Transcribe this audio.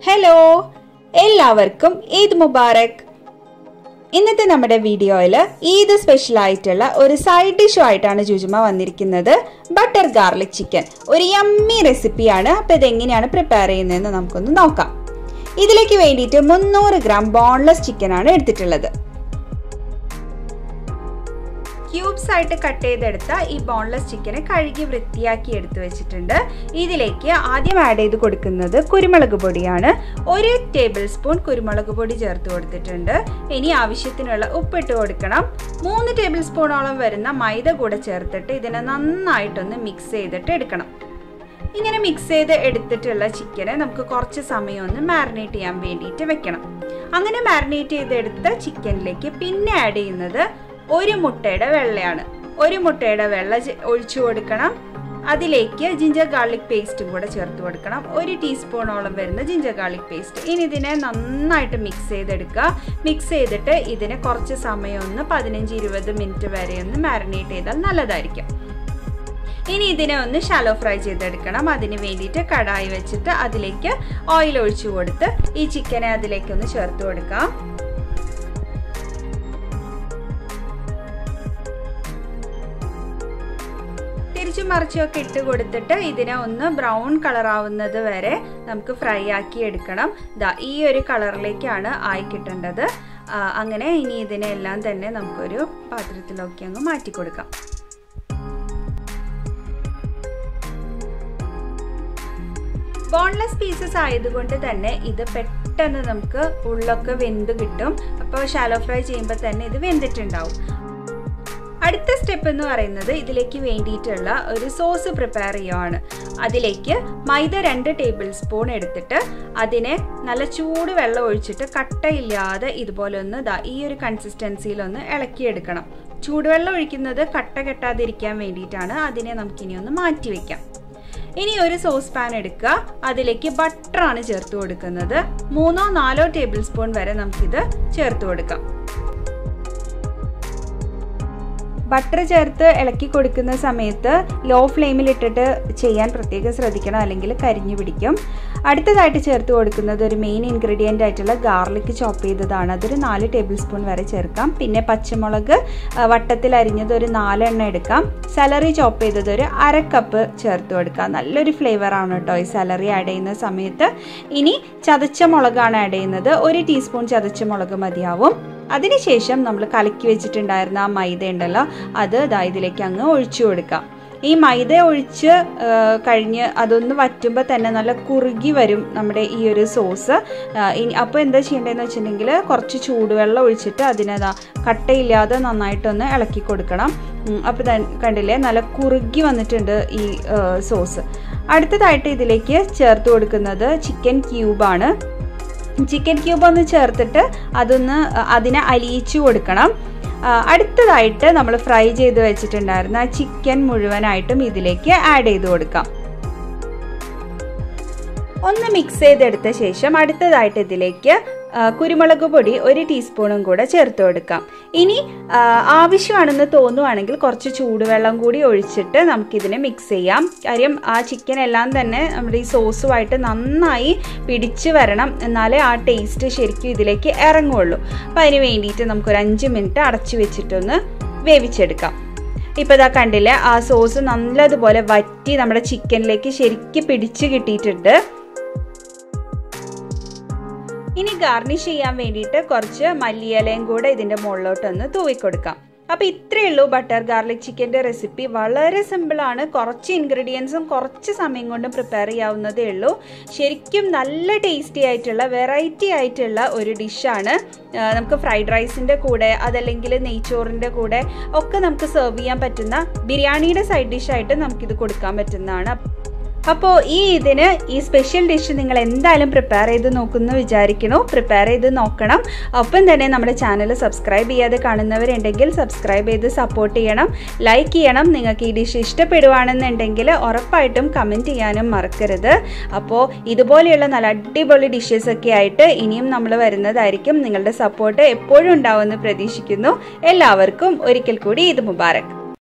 hello എല്ലാവർക്കും ഈദ് മുബാറക് ഇന്നത്തെ നമ്മുടെ വീഡിയോയിൽ ഈദ് സ്പെഷ്യൽ ആയിട്ടുള്ള ഒരു സൈഡ് ഡിഷു ആയിട്ടാണ് ജുജുമ വന്നിരിക്കുന്നത് ബട്ടർ ഗാർലിക് ചിക്കൻ ഒരു യമ്മി റെസിപ്പിയാണ് അപ്പോൾ ഇതെങ്ങനെയാണ് പ്രിപ്പയർ ചെയ്യുന്നതെന്ന് നമുക്കൊന്ന് നോക്കാം ഇതിലേക്ക് വേണ്ടിയിട്ട് മുന്നൂറ് ഗ്രാം ബോൺലെസ് ചിക്കനാണ് എടുത്തിട്ടുള്ളത് ക്യൂബ്സ് ആയിട്ട് കട്ട് ചെയ്തെടുത്ത ഈ ബോൺലെസ് ചിക്കനെ കഴുകി വൃത്തിയാക്കി എടുത്തു വെച്ചിട്ടുണ്ട് ഇതിലേക്ക് ആദ്യം ആഡ് ചെയ്ത് കൊടുക്കുന്നത് കുരുമുളക് പൊടിയാണ് ഒരു ടേബിൾ സ്പൂൺ കുരുമുളക് പൊടി ചേർത്ത് കൊടുത്തിട്ടുണ്ട് ഇനി ആവശ്യത്തിനുള്ള ഉപ്പിട്ട് കൊടുക്കണം മൂന്ന് ടേബിൾ സ്പൂണോളം വരുന്ന മൈദ കൂടെ ചേർത്തിട്ട് ഇതിനെ നന്നായിട്ടൊന്ന് മിക്സ് ചെയ്തിട്ട് എടുക്കണം ഇങ്ങനെ മിക്സ് ചെയ്ത് എടുത്തിട്ടുള്ള ചിക്കനെ നമുക്ക് കുറച്ച് സമയം ഒന്ന് മാരിനേറ്റ് ചെയ്യാൻ വേണ്ടിയിട്ട് വെക്കണം അങ്ങനെ മാരിനേറ്റ് ചെയ്തെടുത്ത ചിക്കനിലേക്ക് പിന്നെ ആഡ് ചെയ്യുന്നത് ഒരു മുട്ടയുടെ വെള്ളയാണ് ഒരു മുട്ടയുടെ വെള്ള ഒഴിച്ചു കൊടുക്കണം അതിലേക്ക് ജിഞ്ചർ ഗാർലിക് പേസ്റ്റും കൂടെ ചേർത്ത് കൊടുക്കണം ഒരു ടീസ്പൂണോളം വരുന്ന ജിഞ്ചർ ഗാർലിക് പേസ്റ്റ് ഇനി ഇതിനെ നന്നായിട്ട് മിക്സ് ചെയ്തെടുക്കുക മിക്സ് ചെയ്തിട്ട് ഇതിനെ കുറച്ച് സമയം ഒന്ന് പതിനഞ്ച് ഇരുപത് മിനിറ്റ് വരെ ഒന്ന് മാരിനേറ്റ് ചെയ്താൽ നല്ലതായിരിക്കും ഇനി ഇതിനെ ഒന്ന് ഷാലോ ഫ്രൈ ചെയ്തെടുക്കണം അതിന് വേണ്ടിയിട്ട് കടായി വെച്ചിട്ട് അതിലേക്ക് ഓയിൽ ഒഴിച്ചു കൊടുത്ത് ഈ ചിക്കനെ അതിലേക്ക് ഒന്ന് ചേർത്ത് കൊടുക്കാം തിരിച്ചും മറിച്ചുമൊക്കെ ഇട്ട് കൊടുത്തിട്ട് ഇതിനെ ഒന്ന് ബ്രൗൺ കളർ ആവുന്നത് വരെ നമുക്ക് ഫ്രൈ ആക്കി എടുക്കണം ദാ ഈ ഒരു കളറിലേക്കാണ് ആയി കിട്ടേണ്ടത് അങ്ങനെ ഇനി ഇതിനെല്ലാം തന്നെ നമുക്കൊരു പാത്രത്തിലൊക്കെ അങ്ങ് മാറ്റി കൊടുക്കാം ബോൺലെസ് പീസസ് ആയതുകൊണ്ട് തന്നെ ഇത് പെട്ടെന്ന് നമുക്ക് ഉള്ളൊക്കെ വെന്ത് കിട്ടും അപ്പോൾ ഷാലോ ഫ്രൈ ചെയ്യുമ്പോൾ തന്നെ ഇത് വെന്തിട്ടുണ്ടാവും അടുത്ത സ്റ്റെപ്പ് എന്ന് പറയുന്നത് ഇതിലേക്ക് വേണ്ടിയിട്ടുള്ള ഒരു സോസ് പ്രിപ്പയർ ചെയ്യുവാണ് അതിലേക്ക് മൈദ രണ്ട് ടേബിൾ സ്പൂൺ എടുത്തിട്ട് അതിനെ നല്ല ചൂട് വെള്ളം ഒഴിച്ചിട്ട് കട്ടയില്ലാതെ ഇതുപോലെ ഒന്ന് ദാ ഈ ഒരു കൺസിസ്റ്റൻസിയിലൊന്ന് ഇളക്കിയെടുക്കണം ചൂടുവെള്ളം ഒഴിക്കുന്നത് കട്ട കെട്ടാതിരിക്കാൻ വേണ്ടിയിട്ടാണ് അതിനെ നമുക്കിനി ഒന്ന് മാറ്റി വെക്കാം ഇനി ഒരു സോസ് പാൻ എടുക്കുക അതിലേക്ക് ബട്ടറാണ് ചേർത്ത് കൊടുക്കുന്നത് മൂന്നോ നാലോ ടേബിൾ സ്പൂൺ വരെ നമുക്കിത് ചേർത്ത് കൊടുക്കാം ബട്ടർ ചേർത്ത് ഇളക്കി കൊടുക്കുന്ന സമയത്ത് ലോ ഫ്ലെയിമിൽ ഇട്ടിട്ട് ചെയ്യാൻ പ്രത്യേകം ശ്രദ്ധിക്കണം അല്ലെങ്കിൽ കരിഞ്ഞു പിടിക്കും അടുത്തതായിട്ട് ചേർത്ത് കൊടുക്കുന്നത് ഒരു മെയിൻ ഇൻഗ്രീഡിയൻ്റ് ആയിട്ടുള്ള ഗാർലിക് ചോപ്പ് ചെയ്തതാണ് അതൊരു നാല് ടേബിൾ സ്പൂൺ വരെ ചേർക്കാം പിന്നെ പച്ചമുളക് വട്ടത്തിൽ അരിഞ്ഞത് ഒരു നാലെണ്ണ എടുക്കാം സലറി ചോപ്പ് ചെയ്തത് ഒരു അര കപ്പ് ചേർത്ത് കൊടുക്കാം നല്ലൊരു ഫ്ലേവറാണ് കേട്ടോ ഈ സലറി ആഡ് ചെയ്യുന്ന സമയത്ത് ഇനി ചതച്ച മുളകാണ് ആഡ് ചെയ്യുന്നത് ഒരു ടീസ്പൂൺ ചതച്ച മുളക് മതിയാവും അതിനുശേഷം നമ്മൾ കലക്കി വെച്ചിട്ടുണ്ടായിരുന്ന ആ മൈദ ഉണ്ടല്ലോ അത് ഇതാ ഇതിലേക്ക് അങ്ങ് ഒഴിച്ചു കൊടുക്കാം ഈ മൈദ ഒഴിച്ച് കഴിഞ്ഞ് അതൊന്ന് വറ്റുമ്പോൾ തന്നെ നല്ല കുറുകി വരും നമ്മുടെ ഈ ഒരു സോസ് ഇനി അപ്പോൾ എന്താ ചെയ്യേണ്ടതെന്ന് വെച്ചിട്ടുണ്ടെങ്കിൽ കുറച്ച് ചൂടുവെള്ളം ഒഴിച്ചിട്ട് അതിനതാ കട്ടയില്ലാതെ നന്നായിട്ടൊന്ന് ഇളക്കി കൊടുക്കണം അപ്പോൾ കണ്ടില്ലേ നല്ല കുറുകി വന്നിട്ടുണ്ട് ഈ സോസ് അടുത്തതായിട്ട് ഇതിലേക്ക് ചേർത്ത് കൊടുക്കുന്നത് ചിക്കൻ ക്യൂബാണ് ചിക്കൻ ക്യൂബ് ഒന്ന് ചേർത്തിട്ട് അതൊന്ന് അതിനെ അലിയിച്ചു കൊടുക്കണം അടുത്തതായിട്ട് നമ്മൾ ഫ്രൈ ചെയ്ത് വെച്ചിട്ടുണ്ടായിരുന്ന ചിക്കൻ മുഴുവനായിട്ടും ഇതിലേക്ക് ആഡ് ചെയ്ത് കൊടുക്കാം ഒന്ന് മിക്സ് ചെയ്തെടുത്ത ശേഷം അടുത്തതായിട്ട് ഇതിലേക്ക് കുരുമുളക് പൊടി ഒരു ടീസ്പൂണും കൂടെ ചേർത്ത് കൊടുക്കാം ഇനി ആവശ്യമാണെന്ന് തോന്നുവാണെങ്കിൽ കുറച്ച് ചൂടുവെള്ളം കൂടി ഒഴിച്ചിട്ട് നമുക്കിതിനെ മിക്സ് ചെയ്യാം കാര്യം ആ ചിക്കൻ എല്ലാം തന്നെ നമ്മുടെ ഈ സോസുമായിട്ട് നന്നായി പിടിച്ച് വരണം എന്നാലേ ആ ടേസ്റ്റ് ശരിക്കും ഇതിലേക്ക് ഇറങ്ങുള്ളൂ അപ്പം അതിന് വേണ്ടിയിട്ട് നമുക്കൊരു അഞ്ച് മിനിറ്റ് അടച്ചു വെച്ചിട്ടൊന്ന് വേവിച്ചെടുക്കാം ഇപ്പോൾ ഇതാ കണ്ടില്ലേ ആ സോസ് നല്ലതുപോലെ വറ്റി നമ്മുടെ ചിക്കനിലേക്ക് ശരിക്കും പിടിച്ച് കിട്ടിയിട്ടുണ്ട് ഇനി ഗാർണിഷ് ചെയ്യാൻ വേണ്ടിയിട്ട് കുറച്ച് മല്ലിയിലയും കൂടെ ഇതിൻ്റെ മുകളിലോട്ടൊന്ന് തൂവിക്കൊടുക്കാം അപ്പോൾ ഇത്രയേ ഉള്ളൂ ബട്ടർ ഗാർലിക് ചിക്കൻ്റെ റെസിപ്പി വളരെ സിമ്പിളാണ് കുറച്ച് ഇൻഗ്രീഡിയൻസും കുറച്ച് സമയം കൊണ്ട് പ്രിപ്പയർ ചെയ്യാവുന്നതേ ഉള്ളൂ ശരിക്കും നല്ല ടേസ്റ്റി ആയിട്ടുള്ള വെറൈറ്റി ആയിട്ടുള്ള ഒരു ഡിഷാണ് നമുക്ക് ഫ്രൈഡ് റൈസിൻ്റെ കൂടെ അതല്ലെങ്കിൽ നെയ്ച്ചോറിൻ്റെ കൂടെ ഒക്കെ നമുക്ക് സെർവ് ചെയ്യാൻ പറ്റുന്ന ബിരിയാണിയുടെ സൈഡ് ഡിഷായിട്ട് നമുക്കിത് കൊടുക്കാൻ പറ്റുന്നതാണ് അപ്പോൾ ഈ ഇതിന് ഈ സ്പെഷ്യൽ ഡിഷ് നിങ്ങൾ എന്തായാലും പ്രിപ്പയർ ചെയ്ത് നോക്കുമെന്ന് വിചാരിക്കണു പ്രിപ്പയർ ചെയ്ത് നോക്കണം ഒപ്പം തന്നെ നമ്മുടെ ചാനൽ സബ്സ്ക്രൈബ് ചെയ്യാതെ കാണുന്നവരുണ്ടെങ്കിൽ സബ്സ്ക്രൈബ് ചെയ്ത് സപ്പോർട്ട് ചെയ്യണം ലൈക്ക് ചെയ്യണം നിങ്ങൾക്ക് ഈ ഡിഷ് ഇഷ്ടപ്പെടുവാണെന്നുണ്ടെങ്കിൽ ഉറപ്പായിട്ടും കമൻറ്റ് ചെയ്യാനും മറക്കരുത് അപ്പോൾ ഇതുപോലെയുള്ള നല്ല അടിപൊളി ഡിഷസ് ഒക്കെ ആയിട്ട് ഇനിയും നമ്മൾ വരുന്നതായിരിക്കും നിങ്ങളുടെ സപ്പോർട്ട് എപ്പോഴും ഉണ്ടാവുമെന്ന് പ്രതീക്ഷിക്കുന്നു എല്ലാവർക്കും ഒരിക്കൽ കൂടി ഇത് മുബാറക്